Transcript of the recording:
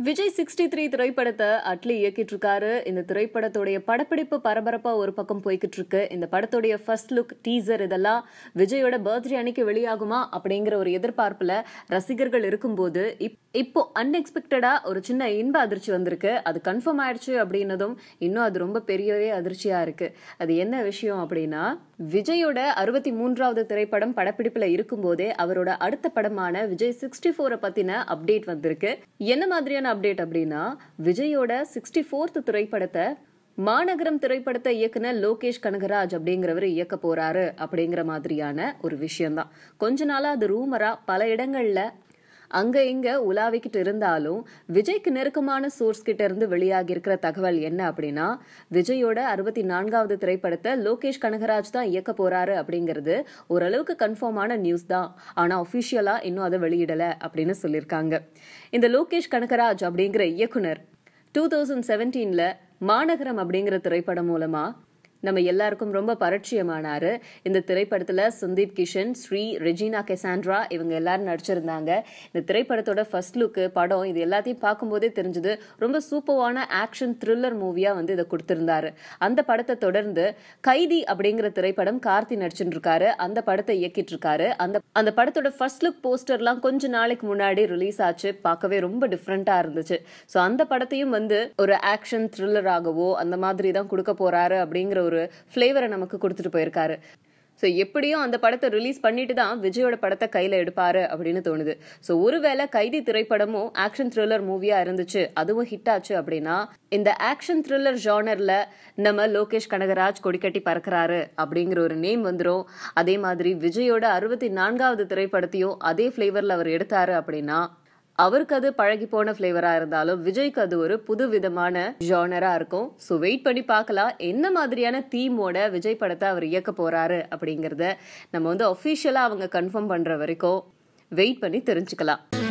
Vijay sixty three திரைப்படத்தை அட்லி இயக்கிட்டு இருக்காரு இந்த திரைப்படத்துடைய படப்பிடிப்பு பரபரப்பா ஒரு பக்கம் போய்கிட்டு இருக்கு இந்த படத்துடைய ஃபர்ஸ்ட் லுக் டீசர் இதெல்லாம் விஜயோட பர்த்டே அன்னைக்கு வெளியாகுமா அப்படிங்கிற ஒரு எதிர்பார்ப்புல ரசிகர்கள் இருக்கும்போது இப்- இப்போ அன்எக்ஸ்பெக்டடா ஒரு சின்ன இன்ப அதிர்ச்சி வந்திருக்கு அது கன்ஃபார்ம் ஆயிடுச்சு அப்படின்னதும் இன்னும் அது ரொம்ப பெரியவே அதிர்ச்சியா இருக்கு அது என்ன விஷயம் அப்படின்னா விஜயோட அறுபத்தி மூன்றாவது திரைப்படம் படப்பிடிப்புல இருக்கும்போதே அவரோட அடுத்த படமான விஜய் சிக்ஸ்டி ஃபோரை பத்தின அப்டேட் வந்திருக்கு என்ன மாதிரியான அப்டேட் அப்படின்னா விஜயோட சிக்ஸ்டி ஃபோர்த் திரைப்படத்தை மாநகரம் திரைப்படத்தை இயக்குன லோகேஷ் கனகராஜ் அப்படிங்கிறவர் இயக்க போறாரு அப்படிங்கிற மாதிரியான ஒரு விஷயம்தான் கொஞ்ச நாளா அது ரூமரா பல இடங்கள்ல அங்க இங்க உலாவிக்கிட்டு இருந்தாலும் விஜய்க்கு நெருக்கமான சோர்ஸ் கிட்ட இருந்து வெளியாகி இருக்கிற தகவல் என்ன அப்படின்னா விஜயோட அறுபத்தி நான்காவது திரைப்படத்தை லோகேஷ் கனகராஜ் தான் இயக்க போறாரு அப்படிங்கிறது ஓரளவுக்கு கன்ஃபார்மான நியூஸ் தான் ஆனா ஒபிஷியலா இன்னும் அதை வெளியிடல அப்படின்னு சொல்லியிருக்காங்க இந்த லோகேஷ் கனகராஜ் அப்படிங்கிற இயக்குனர் டூ தௌசண்ட் செவன்டீன்ல மாநகரம் அப்படிங்கிற திரைப்படம் மூலமா நம்ம எல்லாருக்கும் ரொம்ப பரிச்சயமானாரு இந்த திரைப்படத்துல சந்தீப் கிஷன் ஸ்ரீ ரெஜினா கெசாண்ட்ரா இவங்க எல்லாரும் நடிச்சிருந்தாங்க இந்த திரைப்படத்தோட ஃபர்ஸ்ட் லுக்கு படம் இது எல்லாத்தையும் பார்க்கும்போதே தெரிஞ்சது ரொம்ப சூப்பரான ஆக்ஷன் த்ரில்லர் மூவியா வந்து இதை கொடுத்திருந்தாரு அந்த படத்தை தொடர்ந்து கைதி அப்படிங்கிற திரைப்படம் கார்த்தி நடிச்சுட்டு இருக்காரு அந்த படத்தை இயக்கிட்டு இருக்காரு அந்த அந்த படத்தோட ஃபர்ஸ்ட் லுக் போஸ்டர்லாம் கொஞ்ச நாளைக்கு முன்னாடி ரிலீஸ் ஆச்சு பார்க்கவே ரொம்ப டிஃப்ரெண்டா இருந்துச்சு ஸோ அந்த படத்தையும் வந்து ஒரு ஆக்ஷன் த்ரில்லராகவோ அந்த மாதிரி தான் கொடுக்க போறாரு அப்படிங்கிற ஒரு ஃப்ளேவரை நமக்கு கொடுத்துட்டு போயிருக்காரு ஸோ எப்படியும் அந்த படத்தை ரிலீஸ் பண்ணிட்டு தான் விஜயோட படத்தை கையில் எடுப்பாரு அப்படின்னு தோணுது ஸோ ஒருவேளை கைதி திரைப்படமும் ஆக்ஷன் த்ரில்லர் மூவியா இருந்துச்சு அதுவும் ஹிட் ஆச்சு அப்படின்னா இந்த ஆக்ஷன் த்ரில்லர் ஜானர்ல நம்ம லோகேஷ் கனகராஜ் கொடிக்கட்டி பறக்கிறாரு அப்படிங்கிற ஒரு நேம் வந்துடும் அதே மாதிரி விஜயோட அறுபத்தி நான்காவது திரைப்படத்தையும் அதே ஃப்ளேவர்ல அவர் எடுத்தாரு அப்படின்னா அவருக்கு அது பழகி போன ஃப்ளேவரா இருந்தாலும் விஜய்க்கு அது ஒரு புது விதமான ஜானரா இருக்கும் ஸோ வெயிட் பண்ணி பார்க்கலாம் என்ன மாதிரியான தீமோட விஜய் படத்தை அவர் இயக்க போறாரு அப்படிங்கறத நம்ம வந்து ஒஃபிஷியலா அவங்க கன்ஃபார்ம் பண்ற வரைக்கும் வெயிட் பண்ணி தெரிஞ்சுக்கலாம்